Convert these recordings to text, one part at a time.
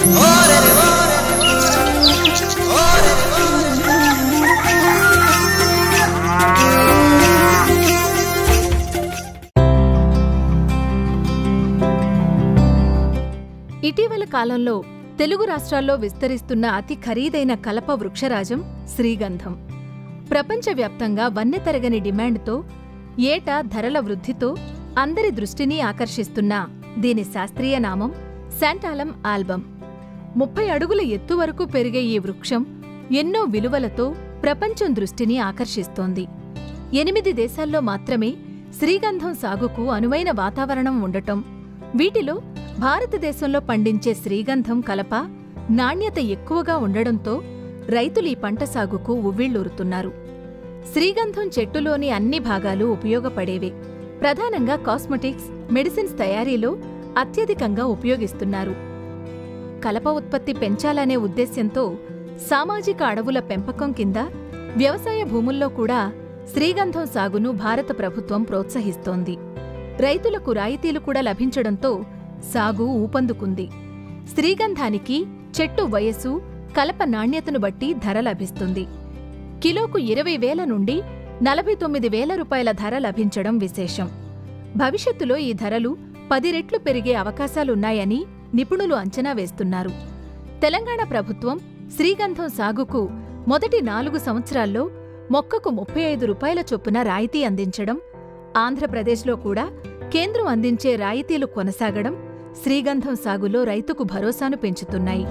ఇటీవల కాలంలో తెలుగు రాష్ట్రాల్లో విస్తరిస్తున్న అతి ఖరీదైన కలప వృక్షరాజం శ్రీగంధం ప్రపంచవ్యాప్తంగా వన్నెతరగని డిమాండ్తో ఏటా ధరల వృద్ధితో అందరి దృష్టిని ఆకర్షిస్తున్న దీని శాస్త్రీయ నామం శాంటాలం ఆల్బమ్ ముప్పై అడుగుల ఎత్తు వరకు పెరిగే ఈ వృక్షం ఎన్నో విలువలతో ప్రపంచం దృష్టిని ఆకర్షిస్తోంది ఎనిమిది దేశాల్లో మాత్రమే శ్రీగంధం సాగుకు అనువైన వాతావరణం ఉండటం వీటిలో భారతదేశంలో పండించే శ్రీగంధం కలప నాణ్యత ఎక్కువగా ఉండడంతో రైతులు ఈ పంట సాగుకు ఉవ్విళ్లూరుతున్నారు శ్రీగంధం చెట్టులోని అన్ని భాగాలు ఉపయోగపడేవే ప్రధానంగా కాస్మెటిక్స్ మెడిసిన్స్ తయారీలో అత్యధికంగా ఉపయోగిస్తున్నారు కలప ఉత్పత్తి పెంచాలనే ఉద్దేశ్యంతో సామాజిక అడవుల పెంపకం కింద వ్యవసాయ భూముల్లో కూడా శ్రీగంధం సాగును భారత ప్రభుత్వం ప్రోత్సహిస్తోంది రైతులకు రాయితీలు కూడా లభించడంతో సాగు ఊపందుకుంది శ్రీగంధానికి చెట్టు వయస్సు కలప నాణ్యతను బట్టి ధర లభిస్తుంది కిలోకు ఇరవై వేల నుండి నలభై తొమ్మిది వేల రూపాయల ధర లభించడం విశేషం భవిష్యత్తులో ఈ ధరలు పది రెట్లు పెరిగే అవకాశాలున్నాయని నిపుణులు అంచనా వేస్తున్నారు తెలంగాణ ప్రభుత్వం శ్రీగంధం సాగుకు మొదటి నాలుగు సంవత్సరాల్లో మొక్కకు ముప్పై ఐదు రూపాయల చొప్పున రాయితీ అందించడం ఆంధ్రప్రదేశ్లో కూడా కేంద్రం అందించే రాయితీలు కొనసాగడం శ్రీగంధం సాగులో రైతుకు భరోసాను పెంచుతున్నాయి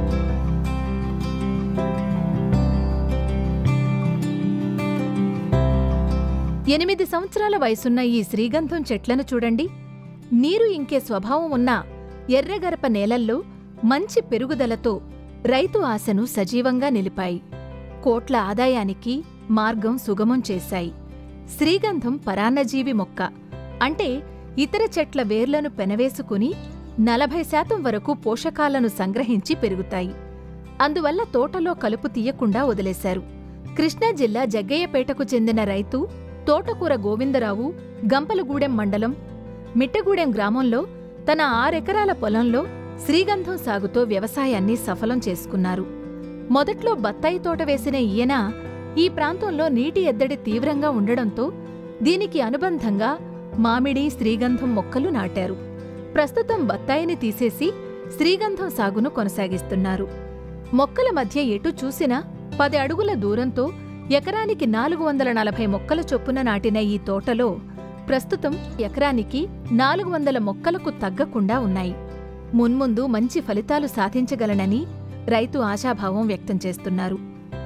ఎనిమిది సంవత్సరాల వయసున్న ఈ శ్రీగంధం చెట్లను చూడండి నీరు ఇంకే స్వభావం ఉన్న ఎర్రగరప నేలల్లో మంచి పెరుగుదలతో రైతు ఆశను సజీవంగా నిలిపాయి కోట్ల ఆదాయానికి మార్గం సుగమం చేశాయి శ్రీగంధం పరాన్నజీవి మొక్క అంటే ఇతర చెట్ల వేర్లను పెనవేసుకుని నలభై శాతం వరకు పోషకాలను సంగ్రహించి పెరుగుతాయి అందువల్ల తోటలో కలుపు తీయకుండా వదిలేశారు కృష్ణా జిల్లా జగ్గయ్యపేటకు చెందిన రైతు తోటకూర గోవిందరావు గంపలగూడెం మండలం మిట్టగూడెం గ్రామంలో తన ఆరెకరాల పొలంలో శ్రీగంధం సాగుతో వ్యవసాయాన్ని సఫలం చేసుకున్నారు మొదట్లో బత్తాయి తోట వేసిన ఈయన ఈ ప్రాంతంలో నీటి ఎద్దడి తీవ్రంగా ఉండడంతో దీనికి అనుబంధంగా మామిడి శ్రీగంధం మొక్కలు నాటారు ప్రస్తుతం బత్తాయిని తీసేసి శ్రీగంధం సాగును కొనసాగిస్తున్నారు మొక్కల మధ్య ఎటు చూసినా పది అడుగుల దూరంతో ఎకరానికి నాలుగు వందల నలభై మొక్కల చొప్పున నాటిన ఈ తోటలో ప్రస్తుతం ఎకరానికి నాలుగు వందల మొక్కలకు తగ్గకుండా ఉన్నాయి మున్ముందు మంచి ఫలితాలు సాధించగలనని రైతు ఆశాభావం వ్యక్తం చేస్తున్నారు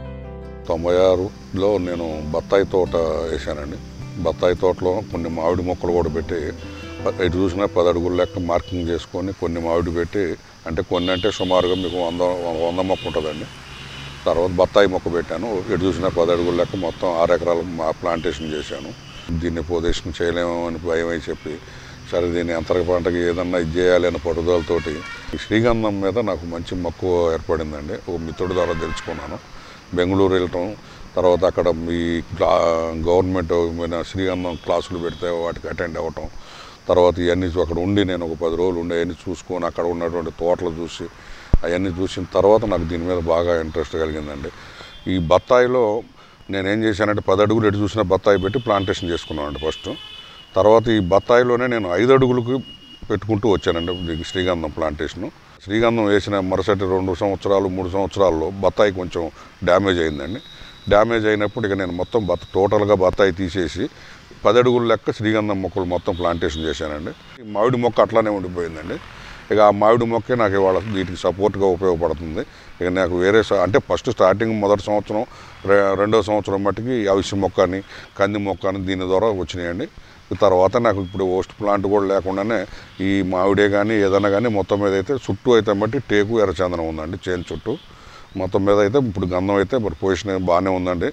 తొంభై ఆరులో నేను బత్తాయి తోట వేసానండి బత్తాయి తోటలో కొన్ని మామిడి మొక్కలు కూడా పెట్టి ప- ఎటు చూసినా పది అడుగుల లెక్క మార్కింగ్ చేసుకొని కొన్ని మామిడి పెట్టి అంటే కొన్ని అంటే సుమారుగా మీకు వంద వంద మొక్క ఉంటుందండి తర్వాత బత్తాయి మొక్క పెట్టాను ఎటు చూసినా పది అడుగుల లెక్క మొత్తం ఆరు ఎకరాలు మా ప్లాంటేషన్ చేశాను దీన్ని పొజిషన్ చేయలేము అని భయం అయి చెప్పి సరే దీన్ని అంతర పంటకి ఏదన్నా ఇది చేయాలి అనే పట్టుదలతోటి ఈ శ్రీగంధం మీద నాకు మంచి మక్కువ ఏర్పడిందండి ఒక మిత్రుడి ద్వారా తెలుసుకున్నాను బెంగళూరు వెళ్ళటం తర్వాత అక్కడ ఈ క్లా గవర్నమెంట్ మీద శ్రీగంధం క్లాసులు పెడితే వాటికి అటెండ్ అవ్వటం తర్వాత ఇవన్నీ చూ- అక్కడ ఉండి నేను ఒక పది రోజులు ఉండి అవన్నీ చూసుకొని అక్కడ ఉన్నటువంటి తోటలు చూసి అవన్నీ చూసిన తర్వాత నాకు దీని మీద బాగా ఇంట్రెస్ట్ కలిగిందండి ఈ బత్తాయిలో నేనేం చేశానంటే పది అడుగులు ఎటు చూసినా బత్తాయి పెట్టి ప్లాంటేషన్ చేసుకున్నానండి ఫస్ట్ తర్వాత ఈ బత్తాయిలోనే నేను ఐదు అడుగులకు పెట్టుకుంటూ వచ్చానండి ఈ శ్రీగంధం ప్లాంటేషను శ్రీగంధం వేసిన మరుసటి రెండు సంవత్సరాలు మూడు సంవత్సరాల్లో బత్తాయి కొంచెం డ్యామేజ్ అయిందండి డ్యామేజ్ అయినప్పుడు ఇక నేను మొత్తం బత్త టోటల్గా బత్తాయి తీసేసి పది అడుగుల లెక్క శ్రీగంధం మొక్కలు మొత్తం ప్లాంటేషన్ చేశానండి ఈ మామిడి మొక్క అట్లానే ఉండిపోయిందండి ఇక ఆ మామిడి మొక్కే నాకు ఇవాళ వీటికి సపోర్ట్గా ఉపయోగపడుతుంది ఇక నాకు వేరే స- అంటే ఫస్ట్ స్టార్టింగ్ మొదటి సంవత్సరం రె- రెండో సంవత్సరం మట్టుకి అవిసి మొక్క అని కంది మొక్క అని దీని ద్వారా వచ్చినాయండి తర్వాత నాకు ఇప్పుడు ఓస్ట్ ప్లాంట్ కూడా లేకుండానే ఈ మామిడే కానీ ఏదైనా కానీ మొత్తం మీద అయితే చుట్టూ అయితే బట్టి టేకు ఎర్రచందనం ఉందండి చేను చుట్టూ మొత్తం మీద అయితే ఇప్పుడు గంధం అయితే మరి పొజిషన్ బాగానే ఉందండి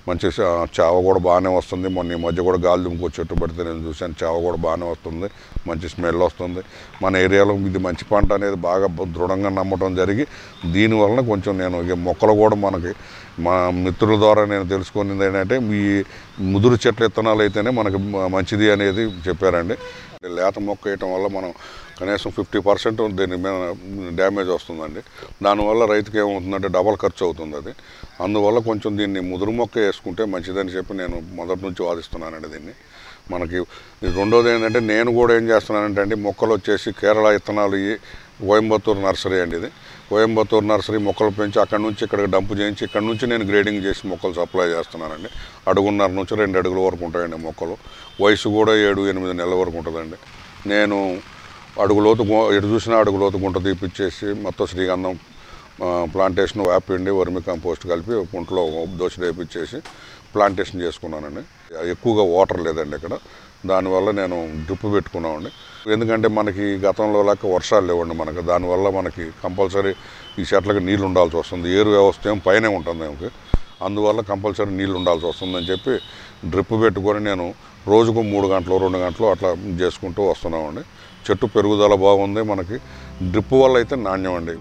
మంచి చా- చావ కూడా బాగానే వస్తుంది మొన్న ఈ మధ్య కూడా గాలి దుమ్ముకో చెట్టు పడితే నేను చూశాను చావ కూడా బాగానే వస్తుంది మంచి స్మెల్ వస్తుంది మన ఏరియాలో ఇది మంచి పంట అనేది బాగా బ- దృఢంగా నమ్మటం జరిగి దీనివలన కొంచెం నేను ఇక మొక్కలు కూడా మనకి మా మిత్రుల ద్వారా నేను తెలుసుకున్నది ఏంటంటే ఈ ముదురు చెట్ల విత్తనాలు అయితేనే మనకి మ- మంచిది అనేది చెప్పారండి లేత మొక్క వేయటం వల్ల మనం కనీసం ఫిఫ్టీ పర్సెంట్ దీని మీద డ్యామేజ్ వస్తుందండి దానివల్ల రైతుకి ఏమవుతుందంటే డబల్ ఖర్చు అవుతుంది అది అందువల్ల కొంచెం దీన్ని ముదురు మొక్క వేసుకుంటే మంచిదని చెప్పి నేను మొదటి నుంచి వాదిస్తున్నానండి దీన్ని మనకి ఇది రెండోది ఏంటంటే నేను కూడా ఏం చేస్తున్నానంటే అండి మొక్కలు వచ్చేసి కేరళ విత్తనాలు ఇవి కోయంబత్తూరు నర్సరీ అండి ఇది కోయంబత్తూరు నర్సరీ మొక్కలు పెంచి అక్కడ నుంచి ఇక్కడికి డంప్ చేయించి ఇక్కడ నుంచి నేను గ్రేడింగ్ చేసి మొక్కలు సప్లై చేస్తున్నానండి అడుగున్నర నుంచి రెండు అడుగుల వరకు ఉంటాయండి మొక్కలు వయసు కూడా ఏడు ఎనిమిది నెలల వరకు ఉంటుందండి నేను అడుగులోతు గు- ఎటు చూసినా అడుగులోతు గుంట తీపిచ్చేసి మొత్తం శ్రీగంధం ఆ, ప్లాంటేషన్ వేపిండి వర్మి కంపోస్ట్ కలిపి గుంటలో దోశ వేపించేసి ప్లాంటేషన్ చేసుకున్నానండి ఎక్కువగా వాటర్ లేదండి ఇక్కడ దానివల్ల నేను డ్రిప్ పెట్టుకున్నామండి ఎందుకంటే మనకి గతంలో లాగా వర్షాలు లేవండి మనకి దానివల్ల మనకి కంపల్సరీ ఈ చెట్లకి నీళ్ళు ఉండాల్సి వస్తుంది ఏరు వ్యవస్థ ఏం పైనే ఉంటుంది మనకి అందువల్ల కంపల్సరీ నీళ్ళు ఉండాల్సి వస్తుందని చెప్పి డ్రిప్ పెట్టుకొని నేను రోజుకు మూడు గంటలు రెండు గంటలు అట్లా చేసుకుంటూ వస్తున్నామండి చెట్టు పెరుగుదల బాగుంది మనకి డ్రిప్ వల్ల అయితే నాణ్యం అండి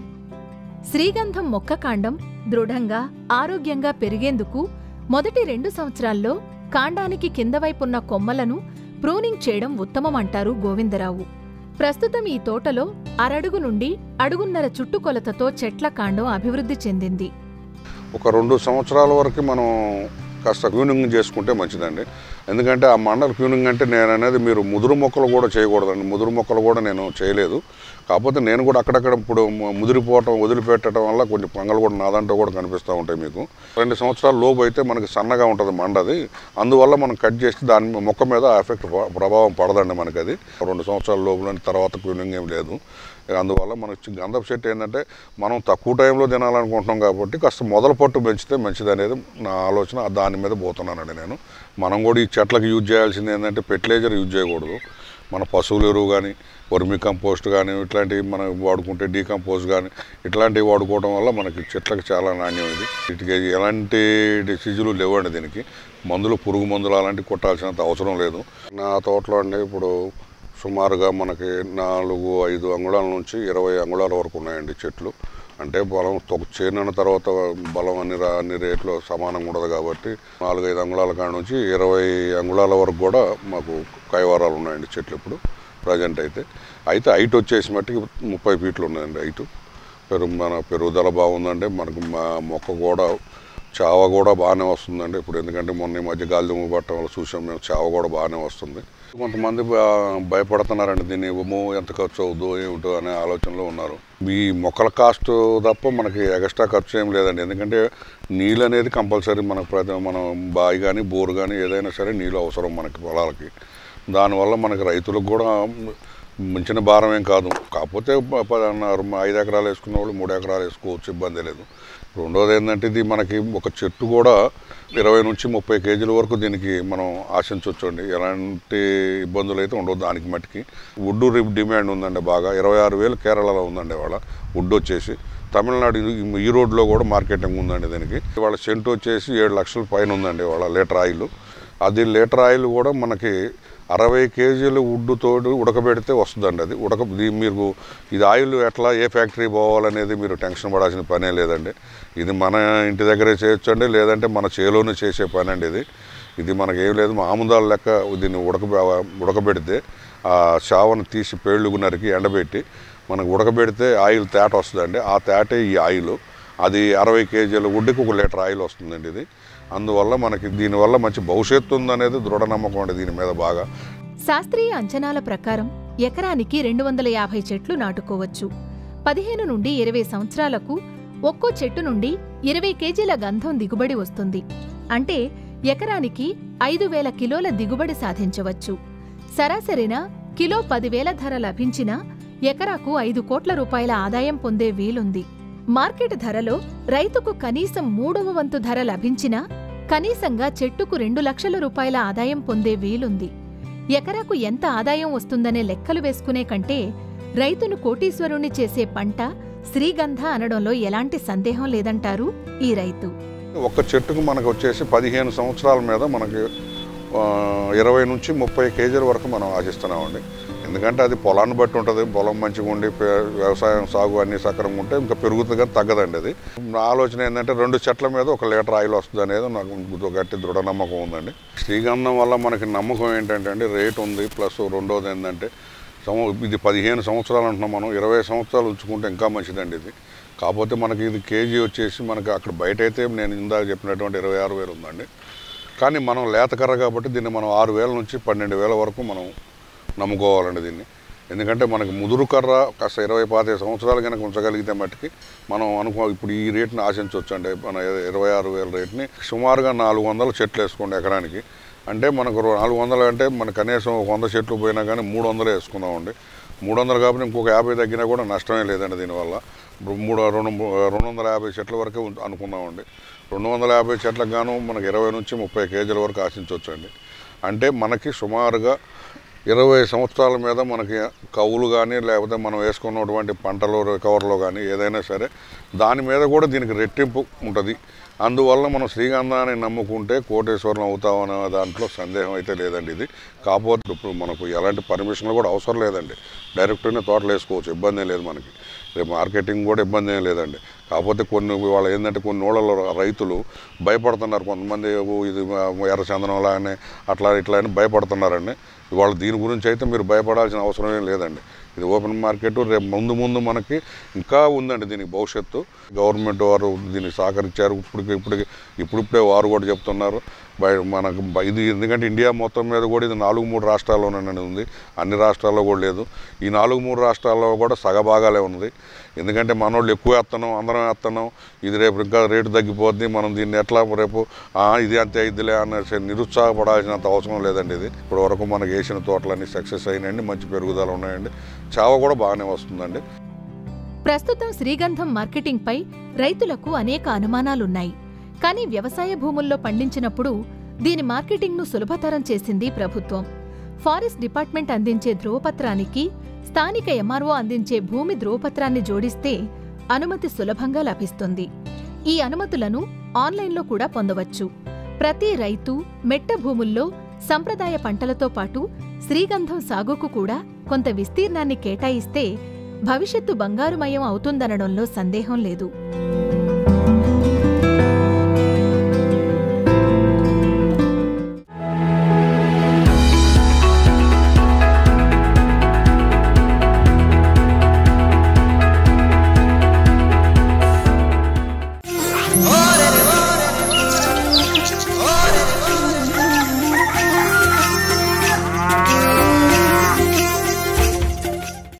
శ్రీగంధం మొక్క కాండం దృఢంగా ఆరోగ్యంగా పెరిగేందుకు మొదటి రెండు సంవత్సరాల్లో కాండానికి కింద వైపున్న కొమ్మలను ప్రూనింగ్ చేయడం ఉత్తమమంటారు గోవిందరావు ప్రస్తుతం ఈ తోటలో అరడుగు నుండి అడుగున్నర చుట్టుకొలతతో చెట్ల కాండం అభివృద్ధి చెందింది ఒక రెండు సంవత్సరాల వరకు మనం కాస్త క్యూనింగ్ చేసుకుంటే మంచిదండి ఎందుకంటే ఆ మండల క్యూనింగ్ అంటే నేను అనేది మీరు ముదురు మొక్కలు కూడా చేయకూడదండి ముదురు మొక్కలు కూడా నేను చేయలేదు కాకపోతే నేను కూడా అక్కడక్కడ ఇప్పుడు ము- ముదిరిపోవటం వదిలిపెట్టడం వల్ల కొంచెం పంగలు కూడా నాదంటూ కూడా కనిపిస్తూ ఉంటాయి మీకు రెండు సంవత్సరాల లోపు అయితే మనకి సన్నగా ఉంటుంది మండది అందువల్ల మనం కట్ చేసి దాని మొక్క మీద ఎఫెక్ట్ ప్రభావం పడదండి మనకి అది రెండు సంవత్సరాల లోపల తర్వాత క్యూనింగ్ ఏం లేదు ఇక అందువల్ల మనకి గంధపు చెట్టు ఏంటంటే మనం తక్కువ టైంలో తినాలనుకుంటున్నాం కాబట్టి కాస్త మొదల పట్టు పెంచితే మంచిది అనేది నా ఆలోచన దాని మీద పోతున్నానండి నేను మనం కూడా ఈ చెట్లకు యూజ్ చేయాల్సింది ఏంటంటే ఫెర్టిలైజర్ యూజ్ చేయకూడదు మన పశువుల ఎరువు కానీ వర్మి కంపోస్ట్ కానీ ఇట్లాంటివి మనం వాడుకుంటే డీకంపోజ్ కానీ ఇట్లాంటివి వాడుకోవడం వల్ల మనకి చెట్లకు చాలా నాణ్యం ఇది వీటికి ఎలాంటి డిసీజులు లేవండి దీనికి మందులు పురుగు మందులు అలాంటివి కొట్టాల్సినంత అవసరం లేదు నా తోటలో అండి ఇప్పుడు సుమారుగా మనకి నాలుగు ఐదు అంగుళాల నుంచి ఇరవై అంగుళాల వరకు ఉన్నాయండి చెట్లు అంటే బలం తొక్క చేరిన తర్వాత బలం అన్ని రా అన్ని రేట్లు సమానంగా ఉండదు కాబట్టి నాలుగైదు అంగుళాల కాడ నుంచి ఇరవై అంగుళాల వరకు కూడా మాకు కైవారాలు ఉన్నాయండి చెట్లు ఇప్పుడు ప్రజెంట్ అయితే అయితే హైట్ వచ్చేసి మట్టికి ముప్పై ఫీట్లు ఉన్నాయండి హైట్ పెరుగు మన పెరుగుదల బాగుందండి మనకు మా మొక్క కూడా చావ కూడా బాగానే వస్తుందండి ఇప్పుడు ఎందుకంటే మొన్న ఈ మధ్య గాలి దుమ్ము పట్టడం వల్ల చూసాం మేము చావ కూడా బాగానే వస్తుంది కొంతమంది బా- భయపడుతున్నారండి దీన్ని ఇవ్వము ఎంత ఖర్చు అవుద్దో ఏమిటో అనే ఆలోచనలో ఉన్నారు ఈ మొక్కల కాస్ట్ తప్ప మనకి ఎక్స్ట్రా ఖర్చు ఏం లేదండి ఎందుకంటే నీళ్ళు అనేది కంపల్సరీ మనకు ప్రతి మనం బావి కానీ బోరు కానీ ఏదైనా సరే నీళ్ళు అవసరం మనకి పొలాలకి దానివల్ల మనకి రైతులకు కూడా మించిన భారం ఏం కాదు కాకపోతే ప- ప- అన్నారు, మా ఐదు ఎకరాలు వేసుకున్న వాళ్ళు మూడు ఎకరాలు వేసుకోవచ్చు ఇబ్బంది లేదు రెండోది ఏంటంటే ఇది మనకి ఒక చెట్టు కూడా ఇరవై నుంచి ముప్పై కేజీల వరకు దీనికి మనం ఆశించవచ్చు అండి ఎలాంటి ఇబ్బందులు అయితే ఉండవు దానికి మట్టికి వుడ్ రి- డిమాండ్ ఉందండి బాగా ఇరవై ఆరు వేలు కేరళలో ఉందండి ఇవాళ వుడ్ వచ్చేసి తమిళనాడు ఈ- ఈ రోడ్లో కూడా మార్కెటింగ్ ఉందండి దీనికి ఇవాళ సెంటు వచ్చేసి ఏడు లక్షల పైన ఉందండి ఇవాళ లీటర్ ఆయిల్ అది లీటర్ ఆయిల్ కూడా మనకి అరవై కేజీలు వుడ్ తోడు ఉడకబెడితే వస్తుందండి అది ఉడక ఇది మీరు ఇది ఆయిల్ ఎట్లా ఏ ఫ్యాక్టరీ పోవాలనేది మీరు టెన్షన్ పడాల్సిన పనే లేదండి ఇది మన ఇంటి దగ్గరే చేయొచ్చండి లేదంటే మన చేలోనే చేసే పని అండి ఇది ఇది మనకి ఏం లేదు మామూదాల లెక్క దీన్ని ఉడక ఉడకబెడితే ఆ చావను తీసి పేళ్ళుగు నరికి ఎండబెట్టి మనకు ఉడకబెడితే ఆయిల్ తేట వస్తుందండి ఆ తేటే ఈ ఆయిల్ అది అరవై కేజీల వుడ్కి ఒక లీటర్ ఆయిల్ వస్తుందండి ఇది అందువల్ల మనకి దీనివల్ల మంచి భవిష్యత్తు ఉందనేది దృఢ నమ్మకం అండి దీని మీద బాగా శాస్త్రీయ అంచనాల ప్రకారం ఎకరానికి రెండు వందల యాభై చెట్లు నాటుకోవచ్చు పదిహేను నుండి ఇరవై సంవత్సరాలకు ఒక్కో చెట్టు నుండి ఇరవై కేజీల గంధం దిగుబడి వస్తుంది అంటే ఎకరానికి ఐదు వేల కిలోల దిగుబడి సాధించవచ్చు సరాసరిన కిలో పదివేల ధర లభించినా ఎకరాకు ఐదు కోట్ల రూపాయల ఆదాయం పొందే వీలుంది మార్కెట్ ధరలో రైతుకు కనీసం మూడవ వంతు ధర లభించినా కనీసంగా చెట్టుకు రెండు లక్షల రూపాయల ఆదాయం పొందే వీలుంది ఎకరాకు ఎంత ఆదాయం వస్తుందనే లెక్కలు వేసుకునే కంటే రైతును కోటీశ్వరుణ్ణి చేసే పంట శ్రీగంధ అనడంలో ఎలాంటి సందేహం లేదంటారు ఈ రైతు ఒక్క చెట్టుకు మనకు వచ్చేసి పదిహేను సంవత్సరాల మీద మనకి ఆ, ఇరవై నుంచి ముప్పై కేజీల వరకు మనం ఆశిస్తున్నామండి ఎందుకంటే అది పొలాన్ని బట్టి ఉంటుంది పొలం మంచిగా ఉండి పే- వ్యవసాయం సాగు అన్ని సక్రమంగా ఉంటే ఇంకా పెరుగుతుంది కానీ తగ్గదండి అది నా ఆలోచన ఏంటంటే రెండు చెట్ల మీద ఒక లీటర్ ఆయిల్ వస్తుంది అనేది నాకు ఒక గట్టి దృఢ నమ్మకం ఉందండి శ్రీగంధం వల్ల మనకి నమ్మకం ఏంటంటే అండి రేట్ ఉంది ప్లస్ రెండోది ఏంటంటే సంవ- ఇది పదిహేను సంవత్సరాలు అంటున్నాం మనం ఇరవై సంవత్సరాలు ఉంచుకుంటే ఇంకా మంచిదండి ఇది కాకపోతే మనకి ఇది కేజీ వచ్చేసి మనకి అక్కడ బయట అయితే నేను ఇందాక చెప్పినటువంటి ఇరవై ఆరు వేలు ఉందండి కానీ మనం లేత కర్ర కాబట్టి దీన్ని మనం ఆరు వేల నుంచి పన్నెండు వేల వరకు మనం నమ్ముకోవాలండి దీన్ని ఎందుకంటే మనకి ముదురు కర్ర కాస్త ఇరవై పాతిక సంవత్సరాలు కనుక ఉంచగలిగితే మట్టుకి మనం అనుకో ఇప్పుడు ఈ రేట్ని ఆశించవచ్చు అండి మన ఇరవై ఆరు వేల రేట్ని సుమారుగా నాలుగు వందల చెట్లు వేసుకోండి ఎకరానికి అంటే మనకు రో- నాలుగు వందలు అంటే మన కనీసం ఒక వంద చెట్లు పోయినా కానీ మూడు వందలు వేసుకుందామండి మూడు వందలు కాబట్టి ఇంకొక యాభై తగ్గినా కూడా నష్టమే లేదండి దీనివల్ల ఇప్పుడు మూడు రెండు రెండు వందల యాభై చెట్ల వరకే ఉం- అనుకుందామండి రెండు వందల యాభై చెట్లకు గాను మనకి ఇరవై నుంచి ముప్పై కేజీల వరకు ఆశించవచ్చు అండి అంటే మనకి సుమారుగా ఇరవై సంవత్సరాల మీద మనకి కవులు కానీ లేకపోతే మనం వేసుకున్నటువంటి పంటలు రికవర్లో కానీ ఏదైనా సరే దాని మీద కూడా దీనికి రెట్టింపు ఉంటుంది అందువల్ల మనం శ్రీగంధాన్ని నమ్ముకుంటే కోటేశ్వరం అవుతామనే దాంట్లో సందేహం అయితే లేదండి ఇది కాకపోతే ఇప్పుడు మనకు ఎలాంటి పర్మిషన్లు కూడా అవసరం లేదండి డైరెక్ట్గానే తోటలు వేసుకోవచ్చు ఇబ్బంది ఏం లేదు మనకి రేపు మార్కెటింగ్ కూడా ఇబ్బంది ఏం లేదండి కాకపోతే కొన్ని వాళ్ళు ఏంటంటే కొన్ని ఊళ్ళలో రైతులు భయపడుతున్నారు కొంతమంది "ఓ, ఇది ఎర్ర చందనం లాగానే అట్లా ఇట్లా అని భయపడుతున్నారండి ఇవాళ దీని గురించి అయితే మీరు భయపడాల్సిన అవసరం ఏం లేదండి ఇది ఓపెన్ మార్కెట్ రేపు ముందు ముందు మనకి ఇంకా ఉందండి దీనికి భవిష్యత్తు గవర్నమెంట్ వారు దీనికి సహకరించారు ఇప్పటికి ఇప్పటికి ఇప్పుడిప్పుడే వారు కూడా చెప్తున్నారు బయ మనకు బ- ఇది ఎందుకంటే ఇండియా మొత్తం మీద కూడా ఇది నాలుగు మూడు రాష్ట్రాల్లోనే ఉంది అన్ని రాష్ట్రాల్లో కూడా లేదు ఈ నాలుగు మూడు రాష్ట్రాల్లో కూడా సగభాగాలే ఉంది ఎందుకంటే మనోళ్ళు ఎక్కువ వేస్తున్నాం అందరం వేస్తున్నాం ఇది రేపు ఇంకా రేటు తగ్గిపోద్ది మనం దీన్ని ఎట్లా రేపు "ఆ, ఇది అంతే ఇదిలే అనేసి నిరుత్సాహపడాల్సినంత అవసరం లేదండి ఇది ఇప్పటి వరకు మనకి వేసిన తోటలన్నీ సక్సెస్ అయినాయండి మంచి పెరుగుదల ఉన్నాయండి చావ కూడా బాగానే వస్తుందండి ప్రస్తుతం శ్రీగంధం మార్కెటింగ్పై రైతులకు అనేక అనుమానాలున్నాయి కానీ వ్యవసాయ భూముల్లో పండించినప్పుడు దీని మార్కెటింగ్ను సులభతరం చేసింది ప్రభుత్వం ఫారెస్ట్ డిపార్ట్మెంట్ అందించే ధ్రువపత్రానికి స్థానిక ఎంఆర్ఓ అందించే భూమి ధ్రువపత్రాన్ని జోడిస్తే అనుమతి సులభంగా లభిస్తుంది ఈ అనుమతులను ఆన్లైన్లో కూడా పొందవచ్చు ప్రతి రైతు మెట్ట భూముల్లో సంప్రదాయ పంటలతో పాటు శ్రీగంధం సాగుకు కూడా కొంత విస్తీర్ణాన్ని కేటాయిస్తే భవిష్యత్తు బంగారుమయం అవుతుందనడంలో సందేహం లేదు